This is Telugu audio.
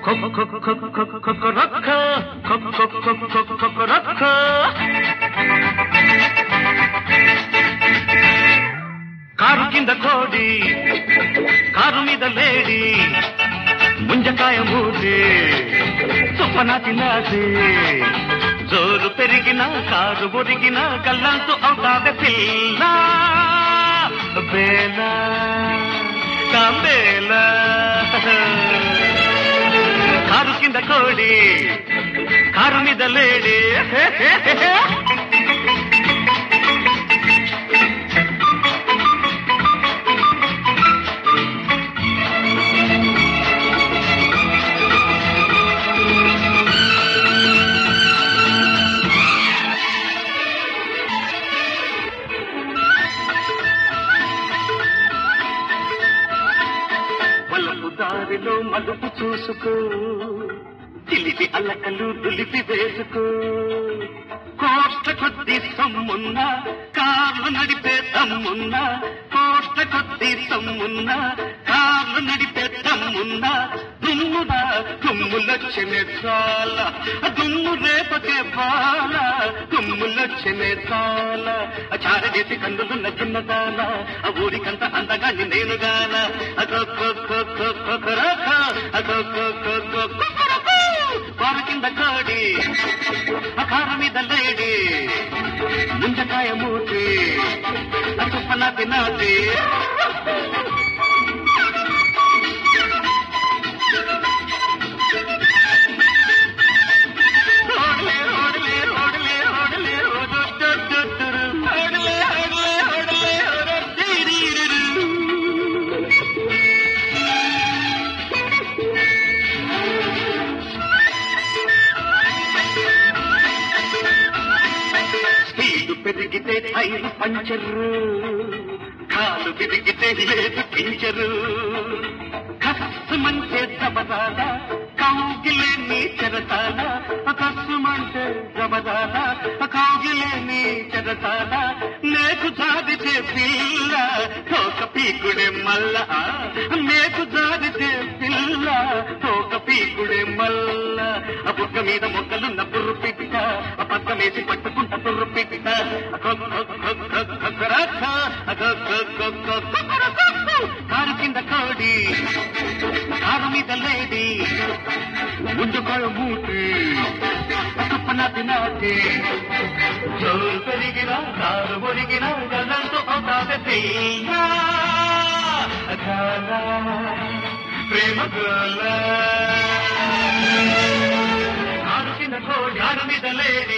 కొక్కరొక్క కొక్కరొక్క కారు కింద కోడి కారు మీద లేడి ముంజకాయ మూసి సుప్పనాటి నాసి జోరు పెరిగిన కారు ఒరిగిన కళ్ళంతు అవుతాద పిల్ల బేల కాంబేల కారు కింద కోడి కారు మీద లేడి వలపు దారిలో మలుపు చూసుకో చిలిపి అల్లకలు దులిపి వేసుకో కోట్ల కొద్ది సమ్మున్న కార్లు నడిపే తమ్మున్న కోట్ల కొద్ది సమ్మున్న కార్లు నడిపే తమ్మున్న దుమ్మున దుమ్ములొచ్చనే చాల దుమ్ము రేపకే బాల దుమ్ములొచ్చనే చాల చారగేసి కందులున్న చిన్నదాన ఆ ఊరికంత అందగాని నేనుగాన వారి కింద కోడి ఆ కార మీద లేడి ముంజకాయ మూతి ఆ తుప్పన తినాది ఓడలే ఓడలే ఓడలే ఓడలే ఓడొద్దొద్దొద్దురు. ఓడలే ఓడలే ఓడలే ఓడొద్దీరీరురు. స్పీడు పెరిగితే టైరు పంచరు కాలు విరిగితే లేదు పించరు కస్సుమంటే దబదాల కౌగిలే నీ చెరతాల కస్సుమంటే దబదాల కౌగిలే నీ చెరతాల నేకు జారితే పిల్ల తోక పీకుడే మల్ల నేకు జారితే పిల్ల తోక పీకుడే మల్ల ఆ బుగ్గ మీద మొక్కలున్న బుర్రు పిట్ట ఆ పక్క వేసి పట్టుకుంట బుర్రు పిట్ట కారు కింద కోడి కారు మీద లేడి ముందుకాయ మూటి తప్పన తినాటి జోరు పెరిగిన కారు ఒరిగిన గల్లంతో అవుతాది పిల్ల గాల ప్రేమ గోల కారు కింద కోడి కారు మీద లేడి